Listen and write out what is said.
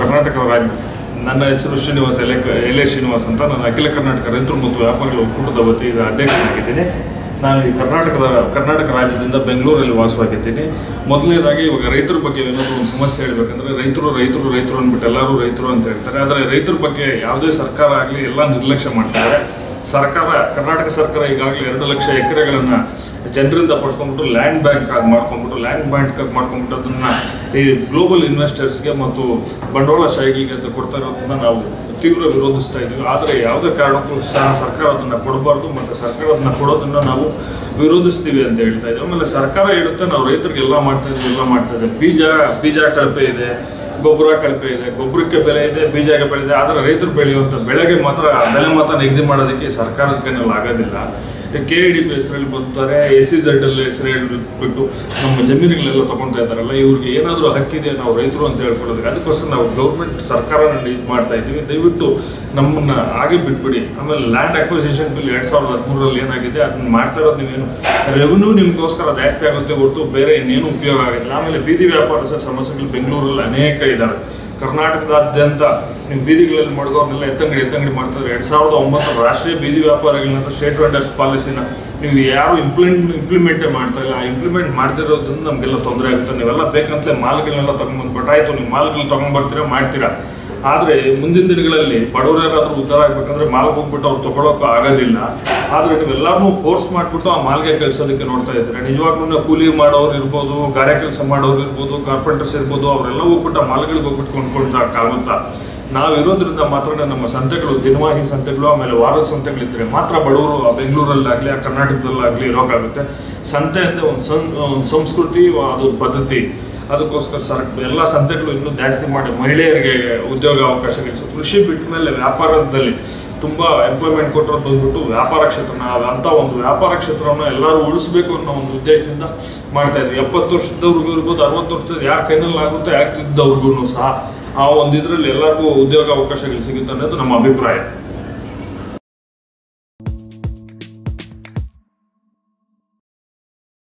ಕರ್ನಾಟಕ ರಾಜ್ಯ ನನ್ನ ಹೆಸರು ಶ್ರೀನಿವಾಸ್ ಎಲೆ ಎಲೆ ಶ್ರೀನಿವಾಸ್ ಅಂತ ನಾನು ಅಖಿಲ ಕರ್ನಾಟಕ ರೈತರು ಮತ್ತು ವ್ಯಾಪಾರಿಗಳ ಒಕ್ಕೂಟದ ವತಿಯಿಂದ ಅಧ್ಯಕ್ಷನಾಗಿದ್ದೀನಿ ನಾನು ಈ ಕರ್ನಾಟಕದ ಕರ್ನಾಟಕ ರಾಜ್ಯದಿಂದ ಬೆಂಗಳೂರಲ್ಲಿ ವಾಸವಾಗಿದ್ದೀನಿ ಮೊದಲನೇದಾಗಿ ಇವಾಗ ರೈತರ ಬಗ್ಗೆ ಏನಾದರೂ ಒಂದು ಸಮಸ್ಯೆ ಹೇಳ್ಬೇಕಂದ್ರೆ ರೈತರು ರೈತರು ರೈತರು ಅಂದ್ಬಿಟ್ಟು ಎಲ್ಲರೂ ರೈತರು ಅಂತ ಹೇಳ್ತಾರೆ ಆದರೆ ರೈತರ ಬಗ್ಗೆ ಯಾವುದೇ ಸರ್ಕಾರ ಆಗಲಿ ಎಲ್ಲ ನಿರ್ಲಕ್ಷ್ಯ ಮಾಡ್ತಾರೆ ಸರ್ಕಾರ ಕರ್ನಾಟಕ ಸರ್ಕಾರ ಈಗಾಗಲೇ ಎರಡು ಲಕ್ಷ ಎಕರೆಗಳನ್ನು ಜನರಿಂದ ಪಡ್ಕೊಂಡ್ಬಿಟ್ಟು ಲ್ಯಾಂಡ್ ಬ್ಯಾಂಕ್ ಆಗಿ ಮಾಡ್ಕೊಂಡ್ಬಿಟ್ಟು ಲ್ಯಾಂಡ್ ಬ್ಯಾಂಕ್ ಆಗಿ ಮಾಡ್ಕೊಂಡ್ಬಿಟ್ಟು ಅದನ್ನು ಈ ಗ್ಲೋಬಲ್ ಇನ್ವೆಸ್ಟರ್ಸ್ಗೆ ಮತ್ತು ಬಂಡವಾಳಶಾಹಿಗಳಿಗೆ ಅಂತ ಕೊಡ್ತಾ ಇರೋದನ್ನ ನಾವು ತೀವ್ರ ವಿರೋಧಿಸ್ತಾ ಇದ್ದೀವಿ ಆದರೆ ಯಾವುದೇ ಕಾರಣಕ್ಕೂ ಸಹ ಸರ್ಕಾರ ಅದನ್ನು ಕೊಡಬಾರ್ದು ಮತ್ತು ಸರ್ಕಾರ ಅದನ್ನು ಕೊಡೋದನ್ನು ನಾವು ವಿರೋಧಿಸ್ತೀವಿ ಅಂತ ಹೇಳ್ತಾ ಇದ್ದೀವಿ ಆಮೇಲೆ ಸರ್ಕಾರ ಹೇಳುತ್ತೆ ನಾವು ರೈತರಿಗೆ ಎಲ್ಲ ಮಾಡ್ತಾ ಇದ್ದೀವಿ ಎಲ್ಲ ಮಾಡ್ತಾ ಇದ್ದೀವಿ ಬೀಜ ಬೀಜ ಕಳಪೆ ಇದೆ ಗೊಬ್ಬರ ಕಳಪೆ ಇದೆ ಗೊಬ್ಬರಕ್ಕೆ ಬೆಲೆ ಇದೆ ಬೀಜಕ್ಕೆ ಬೆಲೆ ಇದೆ ಆದರೆ ರೈತರು ಬೆಳೆಯುವಂಥ ಬೆಳೆಗೆ ಮಾತ್ರ ಬೆಲೆ ಮಾತ್ರ ನಿಗದಿ ಮಾಡೋದಕ್ಕೆ ಸರ್ಕಾರದ ಕೈನಲ್ಲಿ ಆಗೋದಿಲ್ಲ ಕೆ ಇ ಡಿ ಪಿ ಹೆಸರಲ್ಲಿ ಬರ್ತಾರೆ ಎ ಸಿ ಝೆಡ್ ಅಲ್ಲಿ ಹೆಸರು ಹೇಳ್ಬಿಟ್ಟು ನಮ್ಮ ಜಮೀನುಗಳೆಲ್ಲ ತಗೊತಾ ಇದ್ದಾರಲ್ಲ ಇವ್ರಿಗೆ ಏನಾದರೂ ಹಕ್ಕಿದೆ ನಾವು ರೈತರು ಅಂತ ಹೇಳ್ಕೊಳ್ಳೋದಕ್ಕೆ ಅದಕ್ಕೋಸ್ಕರ ನಾವು ಗೌರ್ಮೆಂಟ್ ಸರ್ಕಾರನಲ್ಲಿ ಇದು ಮಾಡ್ತಾ ಇದ್ದೀವಿ ದಯವಿಟ್ಟು ನಮ್ಮನ್ನ ಹಾಗೆ ಬಿಟ್ಬಿಡಿ ಆಮೇಲೆ ಲ್ಯಾಂಡ್ ಅಕ್ವಿಸಿಷನ್ ಬಿಲ್ ಎರಡು ಸಾವಿರದ ಹದಿಮೂರರಲ್ಲಿ ಏನಾಗಿದೆ ಅದನ್ನ ಮಾಡ್ತಾ ಇರೋದು ನೀವೇನು ರೆವೆನ್ಯೂ ನಿಮಗೋಸ್ಕರ ಜಾಸ್ತಿ ಆಗುತ್ತೆ ಹೊರತು ಬೇರೆ ಇನ್ನೇನು ಉಪಯೋಗ ಆಗಿಲ್ಲ ಆಮೇಲೆ ಬೀದಿ ವ್ಯಾಪಾರಸ್ಥರ ಸಮಸ್ಯೆಗಳು ಬೆಂಗಳೂರಲ್ಲಿ ಅನೇಕ ಇದ್ದಾವೆ ಕರ್ನಾಟಕದಾದ್ಯಂತ ನೀವು ಬೀದಿಗಳಲ್ಲಿ ಮಡಗೋರ್ನೆಲ್ಲ ಎತ್ತಂಗಡಿ ಎತ್ತಂಗಡಿ ಮಾಡ್ತಾರೆ ಎರಡು ಸಾವಿರದ ಒಂಬತ್ತರ ರಾಷ್ಟ್ರೀಯ ಬೀದಿ ವ್ಯಾಪಾರಿಗಳನ್ನ ಸ್ಟೇಟ್ ವೆಂಡರ್ಸ್ ಪಾಲಿಸಿನ ನೀವು ಯಾರು ಇಂಪ್ಲಿಮೆಂಟ್ ಇಂಪ್ಲಿಮೆಂಟೇ ಮಾಡ್ತಾ ಇಲ್ಲ ಇಂಪ್ಲಿಮೆಂಟ್ ಮಾಡ್ತಿರೋದ್ರಿಂದ ನಮಗೆಲ್ಲ ತೊಂದರೆ ಆಗುತ್ತೆ ನೀವೆಲ್ಲ ಬೇಕಂತಲೇ ಮಾಲ್ಗಳನ್ನೆಲ್ಲ ತೊಗೊಂಬಂದ್ಬಿಟ್ಟು ಆಯಿತು ನೀವು ಮಾಲ್ಗಳು ತೊಗೊಂಬರ್ತೀರಾ ಮಾಡ್ತೀರಾ ಆದರೆ ಮುಂದಿನ ದಿನಗಳಲ್ಲಿ ಬಡವರು ಯಾರಾದರೂ ಉದ್ಧಾರ ಆಗ್ಬೇಕಂದ್ರೆ ಮಾಲ್ಗೆ ಹೋಗ್ಬಿಟ್ಟು ಅವ್ರು ತೊಗೊಳಕ್ಕೂ ಆಗೋದಿಲ್ಲ ಆದರೆ ನೀವೆಲ್ಲರನ್ನೂ ಫೋರ್ಸ್ ಮಾಡಿಬಿಟ್ಟು ಆ ಮಾಲ್ಗೆ ಕಳ್ಸೋದಕ್ಕೆ ನೋಡ್ತಾ ಇದ್ದೀರಾ ನಿಜವಾಗ್ಲೂ ಕೂಲಿ ಮಾಡೋರು ಇರ್ಬೋದು ಗಾರೆ ಕೆಲಸ ಮಾಡೋರು ಇರ್ಬೋದು ಕಾರ್ಪೆಂಟರ್ಸ್ ಇರ್ಬೋದು ಅವರೆಲ್ಲ ಹೋಗ್ಬಿಟ್ಟು ಆ ಮಾಲ್ಗಳಿಗೆ ಹೋಗ್ಬಿಟ್ಟು ಕೊಂಡ್ಕೊಳ್ತಾಕ್ಕಾಗುತ್ತಾ ನಾವು ಇರೋದ್ರಿಂದ ಮಾತ್ರ ನಮ್ಮ ಸಂತೆಗಳು ದಿನವಾಹಿ ಸಂತೆಗಳು ಆಮೇಲೆ ವಾರದ ಸಂತೆಗಳಿದ್ರೆ ಮಾತ್ರ ಬಡವರು ಆ ಬೆಂಗಳೂರಲ್ಲಾಗಲಿ ಆ ಕರ್ನಾಟಕದಲ್ಲಾಗಲಿ ಇರೋಕ್ಕಾಗುತ್ತೆ ಸಂತೆ ಅಂದರೆ ಒಂದು ಸಂ ಒಂದು ಸಂಸ್ಕೃತಿ ಅದೊಂದು ಪದ್ಧತಿ ಅದಕ್ಕೋಸ್ಕರ ಸರ್ ಎಲ್ಲ ಸಂತೆಗಳು ಇನ್ನೂ ಜಾಸ್ತಿ ಮಾಡಿ ಮಹಿಳೆಯರಿಗೆ ಉದ್ಯೋಗ ಅವಕಾಶ ಗಳಿಸೋದು ಕೃಷಿ ಬಿಟ್ಟ ಮೇಲೆ ವ್ಯಾಪಾರದಲ್ಲಿ ತುಂಬ ಎಂಪ್ಲಾಯ್ಮೆಂಟ್ ಕೊಟ್ಟರು ಬಂದ್ಬಿಟ್ಟು ವ್ಯಾಪಾರ ಕ್ಷೇತ್ರನ ಅಂತ ಒಂದು ವ್ಯಾಪಾರ ಕ್ಷೇತ್ರವನ್ನು ಎಲ್ಲರೂ ಉಳಿಸ್ಬೇಕು ಅನ್ನೋ ಒಂದು ಉದ್ದೇಶದಿಂದ ಮಾಡ್ತಾ ಇದ್ವಿ ಎಪ್ಪತ್ತು ವರ್ಷದವ್ರಿಗೂ ಇರ್ಬೋದು ಅರವತ್ತು ವರ್ಷದ ಯಾರ ಕೈನಲ್ಲಿ ಆಗುತ್ತೆ ಆಗ್ತಿದ್ದವ್ರಿಗೂ ಸಹ ಆ ಒಂದು ಇದರಲ್ಲಿ ಎಲ್ಲರಿಗೂ ಉದ್ಯೋಗ ಅವಕಾಶಗಳು ಸಿಗುತ್ತೆ ಅನ್ನೋದು ನಮ್ಮ ಅಭಿಪ್ರಾಯ